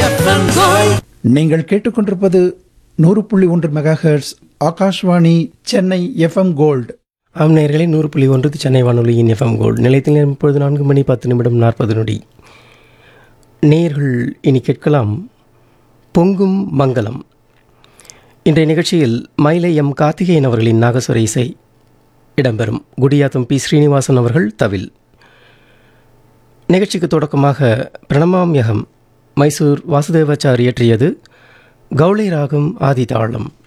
FM gold நீங்கள் கேட்டுக்கொண்டிருப்பது நூறு புள்ளி ஒன்று megahertz Akashvani Chennai FM gold ஆம் நேயர்களே நூறு புள்ளி ஒன்று சென்னை வானொலியின் எஃப்எம் கோல்டு நிலையத்தில் நேரம் இப்பொழுது நான்கு மணி பத்து நிமிடம் நாற்பது நொடி நேயர்கள் இனி கேட்கலாம் பொங்கும் மங்களம் இன்றைய நிகழ்ச்சியில் மயிலை எம் கார்த்திகேயன் அவர்களின் நாகஸ்வர இசை இடம்பெறும் குடியாத்தம் பி ஸ்ரீனிவாசன் அவர்கள் தவில் நிகழ்ச்சிக்கு தொடக்கமாக பிரணமாம்யகம் மைசூர் வாசுதேவாச்சார் இயற்றியது கௌளை ராகம் ஆதி தாளம்